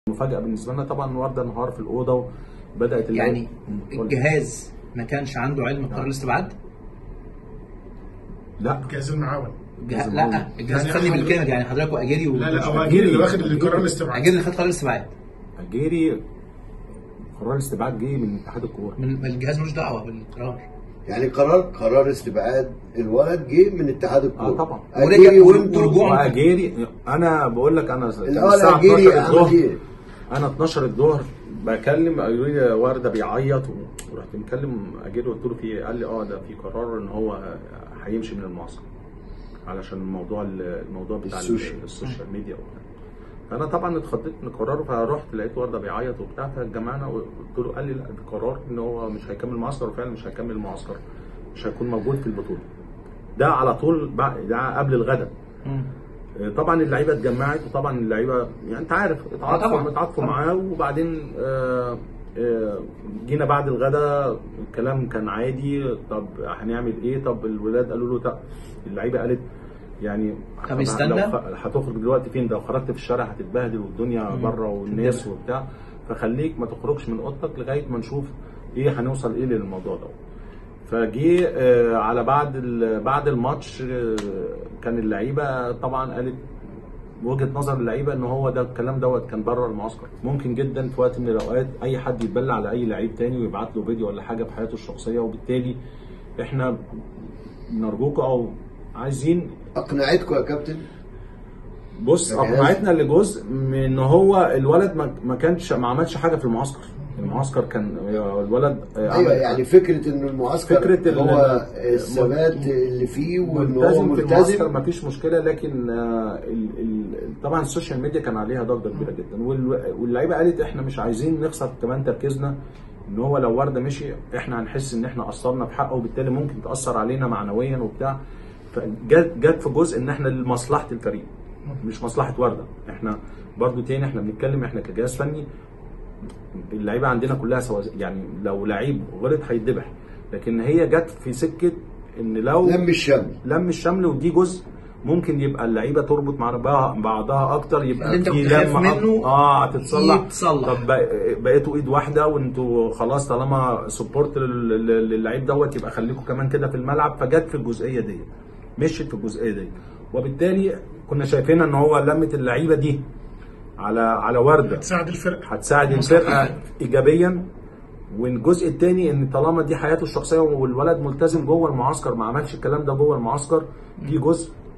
مفاجاه بالنسبه لنا طبعا ورده انهار في الاوضه وبدات اللعبة- يعني قول. الجهاز ما كانش عنده علم بقرار الاستبعاد؟ لا الجهاز المعاون الجهاز لازم لا أقول. الجهاز يعني الفني حضرتك- بالكامل يعني حضرتك واجيري و... لا لا هو أجيري. اجيري اللي واخد أجيري. القرار الاستبعاد اجيري اللي خد قرار الاستبعاد الجيري قرار الاستبعاد جه من اتحاد الكوره من الجهاز ملوش دعوه بالقرار يعني قرار قرار استبعاد الولد جه من اتحاد الكوره آه طبعا. اجيري ورجع- وانتوا ورجوع- واجيري انا بقول لك انا كان الاول الساعة اجيري 12 عمل الظهر ايه؟ انا 12 الظهر بكلم قالوا لي ورده بيعيط ورحت مكلم اجيري قلت له في ايه؟ قال لي اه ده في قرار ان هو هيمشي من المعسكر علشان الموضوع الموضوع بتاع السوشيال. السوشيال ميديا وبتاع فانا طبعا اتخضيت من القرار فرحت لقيت ورده بيعيط وبتاع فجمعنا وقلت له قال لي لا ده قرار ان هو مش هيكمل المعسكر وفعلا مش هيكمل المعسكر مش هيكون موجود في البطوله ده على طول بعد ده قبل الغداء مم. طبعا اللعيبه اتجمعت وطبعا اللعيبه يعني انت عارف اتعاطفوا طبعاً. اتعاطفوا طبعاً. معاه وبعدين آه، آه، جينا بعد الغداء الكلام كان عادي طب هنعمل ايه طب الولاد قالوا له طب اللعيبه قالت يعني طب لو استنى. خ- هتخرج دلوقتي فين لو خرجت في الشارع هتتبهدل والدنيا مم. بره والناس وبتاع فخليك ما تخرجش من اوضتك لغايه ما نشوف ايه هنوصل ايه للموضوع ده فجي آه، على بعد ال- بعد الماتش آه، كان اللعيبه طبعا قالت وجهه نظر اللعيبه ان هو ده الكلام دوت كان بره المعسكر ممكن جدا في وقت من الاوقات اي حد يتبلى على اي لعيب تاني ويبعت له فيديو ولا حاجه في حياته الشخصيه وبالتالي احنا نرجوكم او عايزين اقنعتكم يا كابتن بص الجهاز. اقنعتنا لجزء من ان هو الولد ما ما كانش ما عملش حاجه في المعسكر المعسكر كان الولد آه، ايوه عمل- يعني فكره ان المعسكر فكرة ال- هو الثبات اللي فيه وان هو ملتزم في المعسكر ملتزم ما فيش مشكله لكن آه، ال ال طبعا السوشيال ميديا كان عليها ضجه كبيره جدا وال- واللعيبه قالت احنا مش عايزين نخسر كمان تركيزنا ان هو لو ورده مشي احنا هنحس ان احنا قصرنا في حقه وبالتالي ممكن تاثر علينا معنويا وبتاع فجت جت في جزء ان احنا لمصلحه الفريق مش مصلحه ورده احنا برضو تاني احنا بنتكلم احنا كجهاز فني اللعيبه عندنا كلها سوا يعني لو لعيب غلط هيتذبح لكن هي جت في سكه ان لو لم الشمل لم الشمل ودي جزء ممكن يبقى اللعيبه تربط مع بعضها- بعضها اكتر يبقى اللي انت في كنت خايف لمة أك- منه اه هتتصلح يتصلح. طب بق- بقيتوا ايد واحده وانتوا خلاص طالما سبورت للعيب دوت يبقى خليكم كمان كده في الملعب فجت في الجزئيه دي مشيت في الجزئيه دي وبالتالي كنا شايفين ان هو لمه اللعيبه دي على على ورده تساعد الفرقه هتساعد الفرقه ايجابيا والجزء الثاني ان طالما دي حياته الشخصيه والولد ملتزم جوه المعسكر ما عملش الكلام ده جوه المعسكر دي جزء